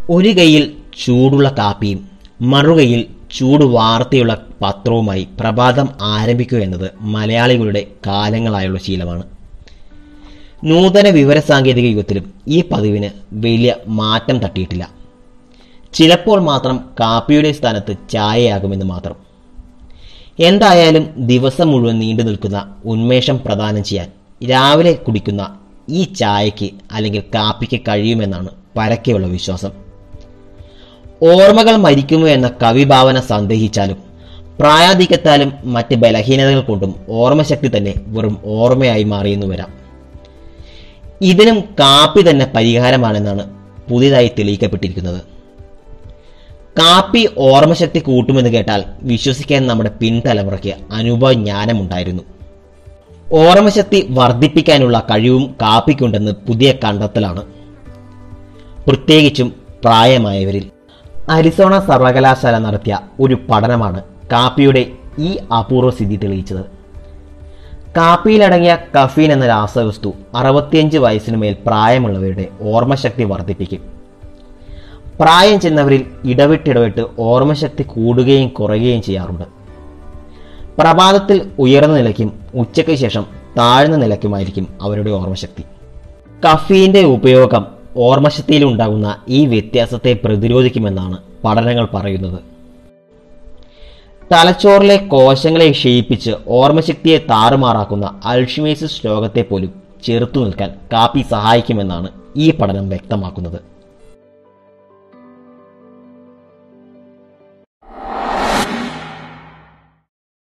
ഒരു കൈയിൽ ചൂടുള്ള കാപ്പിയും മറുകൈയിൽ ചൂട് വാർത്തയുള്ള പത്രവുമായി പ്രഭാതം ആരംഭിക്കുക എന്നത് മലയാളികളുടെ കാലങ്ങളായുള്ള ശീലമാണ് നൂതന വിവരസാങ്കേതിക യുഗത്തിലും ഈ പതിവിന് വലിയ മാറ്റം തട്ടിയിട്ടില്ല ചിലപ്പോൾ മാത്രം കാപ്പിയുടെ സ്ഥാനത്ത് ചായയാകുമെന്ന് മാത്രം എന്തായാലും ദിവസം മുഴുവൻ നീണ്ടു നിൽക്കുന്ന ഉന്മേഷം പ്രദാനം ചെയ്യാൻ രാവിലെ കുടിക്കുന്ന ഈ ചായയ്ക്ക് അല്ലെങ്കിൽ കാപ്പിക്ക് കഴിയുമെന്നാണ് പരക്കെയുള്ള വിശ്വാസം ഓർമ്മകൾ മരിക്കുമോ എന്ന കവിഭാവന സന്ദേഹിച്ചാലും പ്രായാധിക്യത്താലും മറ്റ് ബലഹീനതകൾ കൊണ്ടും ഓർമ്മശക്തി തന്നെ വെറും ഓർമ്മയായി മാറിയെന്നു വരാം ഇതിനും കാപ്പി തന്നെ പരിഹാരമാണെന്നാണ് പുതിയതായി തെളിയിക്കപ്പെട്ടിരിക്കുന്നത് കാപ്പി ഓർമ്മശക്തി കൂട്ടുമെന്ന് കേട്ടാൽ വിശ്വസിക്കാൻ നമ്മുടെ പിൻതലമുറയ്ക്ക് അനുഭവ ജ്ഞാനമുണ്ടായിരുന്നു ഓർമ്മശക്തി വർദ്ധിപ്പിക്കാനുള്ള കഴിവും കാപ്പിക്കുണ്ടെന്ന് പുതിയ കണ്ടെത്തലാണ് പ്രത്യേകിച്ചും പ്രായമായവരിൽ അരിസോണ സർവകലാശാല നടത്തിയ ഒരു പഠനമാണ് കാപ്പിയുടെ ഈ അപൂർവ സ്ഥിതി തെളിയിച്ചത് കാപ്പിയിലടങ്ങിയ കഫീൻ എന്ന രാസവസ്തു അറുപത്തിയഞ്ച് വയസ്സിന് മേൽ പ്രായമുള്ളവരുടെ ഓർമ്മശക്തി വർദ്ധിപ്പിക്കും പ്രായം ചെന്നവരിൽ ഇടവിട്ടിടവിട്ട് ഓർമ്മശക്തി കൂടുകയും കുറയുകയും ചെയ്യാറുണ്ട് പ്രഭാതത്തിൽ ഉയർന്ന നിലയ്ക്കും ഉച്ചയ്ക്ക് ശേഷം താഴ്ന്ന നിലയ്ക്കുമായിരിക്കും അവരുടെ ഓർമ്മശക്തി കഫീന്റെ ഉപയോഗം ഓർമ്മശക്തിയിൽ ഉണ്ടാകുന്ന ഈ വ്യത്യാസത്തെ പ്രതിരോധിക്കുമെന്നാണ് പഠനങ്ങൾ പറയുന്നത് തലച്ചോറിലെ കോശങ്ങളെ ക്ഷയിപ്പിച്ച് ഓർമ്മശക്തിയെ താറുമാറാക്കുന്ന അൾഷിമേസിസ് രോഗത്തെ പോലും ചെറുത്തു നിൽക്കാൻ കാപ്പി സഹായിക്കുമെന്നാണ് ഈ പഠനം വ്യക്തമാക്കുന്നത്